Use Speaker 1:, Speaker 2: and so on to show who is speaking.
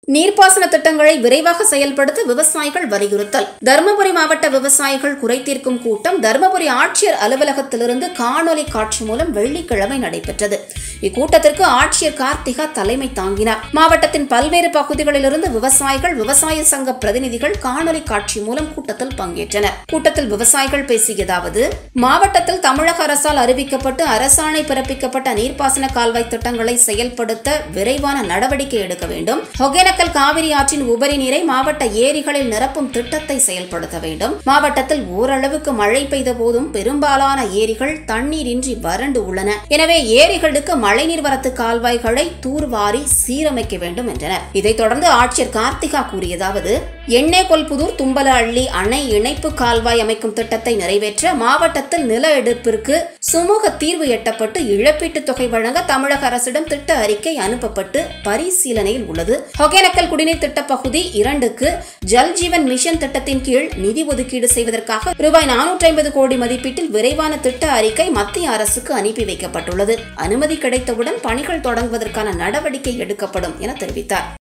Speaker 1: நீர்ப்பாசன திட்டங்களை விரைவாக செயல்படுத்த விவசாயிகள் வலியுறுத்தல் தருமபுரி மாவட்ட விவசாயிகள் குறைதீர்க்கும் கூட்டம் தருமபுரி ஆட்சியர் அலுவலகத்திலிருந்து காணொலி காட்சி மூலம் வெள்ளிக்கிழமை நடைபெற்றது இக்கூட்டத்திற்கு ஆட்சியர் கார்த்திகா தலைமை தாங்கினார் மாவட்டத்தின் பல்வேறு பகுதிகளிலிருந்து விவசாயிகள் விவசாய சங்க பிரதிநிதிகள் காணொலி காட்சி மூலம் கூட்டத்தில் பங்கேற்றனர் கூட்டத்தில் விவசாயிகள் பேசியதாவது மாவட்டத்தில் தமிழக அரசால் அறிவிக்கப்பட்டு அரசாணை பிறப்பிக்கப்பட்ட நீர்ப்பாசன கால்வாய் திட்டங்களை செயல்படுத்த விரைவான நடவடிக்கை எடுக்க வேண்டும் ஒகேனக்கல் காவிரி ஆற்றின் உபரி நீரை மாவட்ட ஏரிகளில் நிரப்பும் திட்டத்தை செயல்படுத்த வேண்டும் மாவட்டத்தில் ஓரளவுக்கு மழை பெய்த போதும் பெரும்பாலான ஏரிகள் தண்ணீரின்றி வறண்டு உள்ளன எனவே ஏரிகளுக்கு மழைநீர் வரத்து கால்வாய்களை தூர்வாரி சீரமைக்க வேண்டும் என்றனர் இதைத் தொடர்ந்து ஆட்சியர் கார்த்திகா கூறியதாவது எண்ணேகொல்புதூர் தும்பல அள்ளி அணை இணைப்பு கால்வாய் அமைக்கும் திட்டத்தை நிறைவேற்ற மாவட்டத்தில் நில எடுப்பிற்கு சுமூக தீர்வு எட்டப்பட்டு இழப்பீட்டுத் தொகை வழங்க தமிழக அரசிடம் திட்ட அறிக்கை அனுப்பப்பட்டு பரிசீலனையில் உள்ளது ஒகேனக்கல் குடிநீர் திட்ட பகுதி இரண்டுக்கு ஜல் ஜீவன் மிஷன் திட்டத்தின் கீழ் நிதி ஒதுக்கீடு செய்வதற்காக ரூபாய் நானூற்றி ஐம்பது கோடி மதிப்பீட்டில் விரைவான திட்ட அறிக்கை மத்திய அரசுக்கு அனுப்பி வைக்கப்பட்டுள்ளது அனுமதி கிடைத்தவுடன் பணிகள் தொடங்குவதற்கான நடவடிக்கை எடுக்கப்படும் என தெரிவித்தார்